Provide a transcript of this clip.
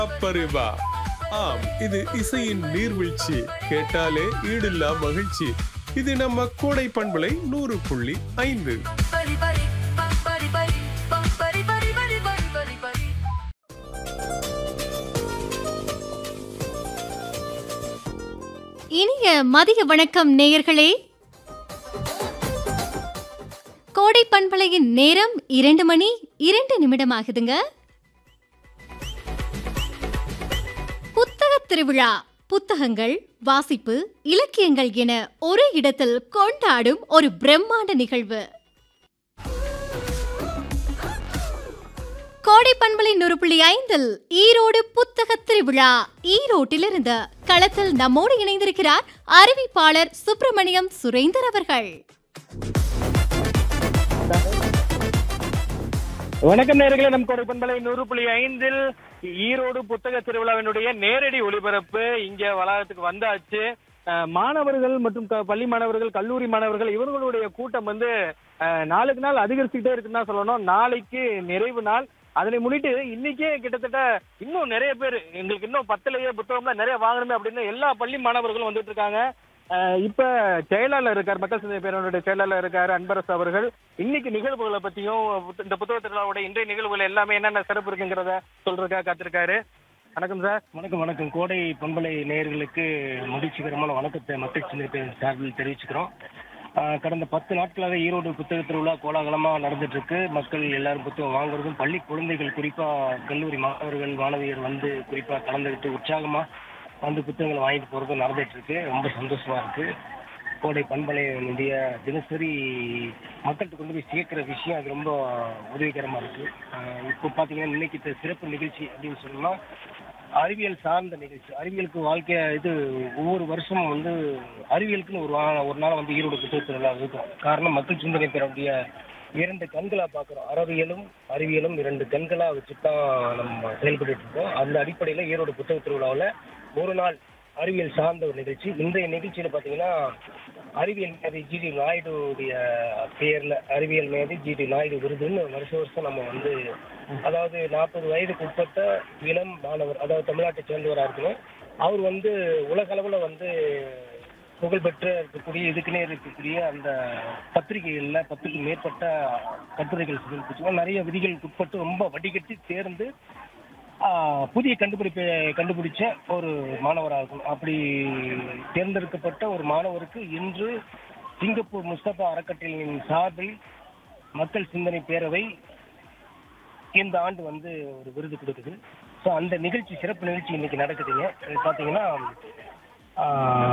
பரிவா ஆம் இது இசையின் நீர்வீழ்ச்சி கேட்டாலே ஈடில்லா மகிழ்ச்சி இது நம்ம கோடை பண்பலை நூறு புள்ளி ஐந்து பரி பரி பம் பரி பரி பம் பரி பரி பரி பரி பரி பரி இனிய மதிய வணக்கம் நேயர்களே கோடை பண்பலையின் நேரம் இரண்டு மணி இரண்டு நிமிடம் ஆகுதுங்க புத்தக திருவிழா புத்தகங்கள் வாசிப்பு இலக்கியங்கள் என ஒரே இடத்தில் கொண்டாடும் ஒரு பிரம்மாண்ட நிகழ்வு கோடை பண்பலை நூறு புள்ளி ஐந்தில் ஈரோடு புத்தக திருவிழா ஈரோட்டிலிருந்து களத்தில் நம்மோடு இணைந்திருக்கிறார் அறிவிப்பாளர் சுப்பிரமணியம் சுரேந்தர் அவர்கள் வணக்கம் நேர்களே நம் கொடை பண்பலை நூறு புள்ளி ஐந்தில் ஈரோடு புத்தக திருவிழாவினுடைய நேரடி ஒளிபரப்பு இங்க வளாகத்துக்கு வந்தாச்சு அஹ், மாணவர்கள் மற்றும் க- பள்ளி மாணவர்கள் கல்லூரி மாணவர்கள் இவர்களுடைய கூட்டம் வந்து அஹ், நாளுக்கு நாள் அதிகரிச்சுக்கிட்டே இருக்குன்னு தான் சொல்லணும் நாளைக்கு நிறைவு நாள் அதனை முன்னிட்டு இன்னைக்கே கிட்டத்தட்ட இன்னும் நிறைய பேர் எங்களுக்கு இன்னும் பத்துலயே புத்தகம்லாம் நிறைய வாங்கணுமே அப்படின்னு எல்லா பள்ளி மாணவர்களும் வந்துட்டு இருக்காங்க அஹ் இப்ப செயலாளர் இருக்கார் மக்கள் சிந்தனை பேரவனுடைய செயலாளர் இருக்காரு அன்பரசு அவர்கள் இன்னைக்கு நிகழ்வுகளை பத்தியும் புத்த- இந்த புத்தக திருவிழாவோட இன்றைய நிகழ்வுகள் எல்லாமே என்னென்ன சிறப்பு இருக்குங்கிறத சொல்றதுக்காக காத்திருக்காரு வணக்கம் சார் வணக்கம் வணக்கம் கோடை பண்பலை நேயர்களுக்கு மகிழ்ச்சிகரமான வணக்கத்தை மக்கள் சிந்தனை சார்பில் தெரிவிச்சுக்கிறோம் ஆஹ் கடந்த பத்து நாட்களாக ஈரோடு புத்தக திருவிழா கோலாகலமா நடந்துட்டு இருக்கு மக்கள் எல்லாரும் புத்தகம் வாங்குறதும் பள்ளி குழந்தைகள் குறிப்பா கல்லூரி மாணவர்கள் மாணவியர் வந்து குறிப்பா கலந்துக்கிட்டு உற்சாகமா வந்து புத்தகங்களை வாங்கிட்டு போறதும் நடந்துட்டு இருக்கு ரொம்ப சந்தோஷமா இருக்கு கோடை பண்பலையினுடைய தினசரி மக்கள்கிட்ட கொண்டு போய் சேர்க்கிற விஷயம் அது ரொம்ப உதவிகரமா இருக்கு ஆஹ் இப்போ பாத்தீங்கன்னா இன்னைக்கு இந்த சிறப்பு நிகழ்ச்சி அப்படின்னு சொல்லலாம் அறிவியல் சார்ந்த நிகழ்ச்சி அறிவியலுக்கு வாழ்க்கை இது ஒவ்வொரு வருஷமும் வந்து அறிவியலுக்குன்னு ஒரு வா- ஒரு நாள் வந்து ஈரோடு புத்தக திருவிழா இருக்கும் காரணம் மக்கள் சிந்தனை பெறக்கூடிய இரண்டு கண்களா பார்க்குறோம் அறவியலும் அறிவியலும் இரண்டு கண்களா வச்சு தான் நம்ம செயல்பட்டு இருக்கோம் அந்த அடிப்படையில் ஈரோடு புத்தக திருவிழாவில் ஒரு நாள் அறிவியல் சார்ந்த ஒரு நிகழ்ச்சி இன்றைய நிகழ்ச்சியில பார்த்தீங்கன்னா அறிவியல் மேதை ஜிடி நாயுடுடைய பெயர்ல அறிவியல் மேதை ஜிடி நாயுடு விருதுன்னு வருஷ வருஷம் நம்ம வந்து அதாவது நாற்பது வயதுக்கு உட்பட்ட இளம் மாணவர் அதாவது தமிழ்நாட்டை சேர்ந்தவராக இருக்கணும் அவர் வந்து உலக அளவுல வந்து புகழ்பெற்ற இருக்கக்கூடிய இதுக்குன்னே இருக்கக்கூடிய அந்த பத்திரிகைகள்ல பத்துக்கு மேற்பட்ட கட்டுரைகள் சமர்ப்பிச்சுங்க நிறைய விதிகளுக்கு உட்பட்டு ரொம்ப வடிகட்டி தேர்ந்து ஆஹ், புதிய கண்டுபிடிப்பை கண்டுபிடிச்ச ஒரு மாணவராக இருக்கும் அப்படி தேர்ந்தெடுக்கப்பட்ட ஒரு மாணவருக்கு இன்று சிங்கப்பூர் முஸ்தபா அறக்கட்டளையின் சார்பில் மக்கள் சிந்தனை பேரவை இந்த ஆண்டு வந்து ஒரு விருது கொடுக்குது ஸோ அந்த நிகழ்ச்சி சிறப்பு நிகழ்ச்சி இன்னைக்கு நடக்குதுங்க இது பார்த்தீங்கன்னா ஆஹ்,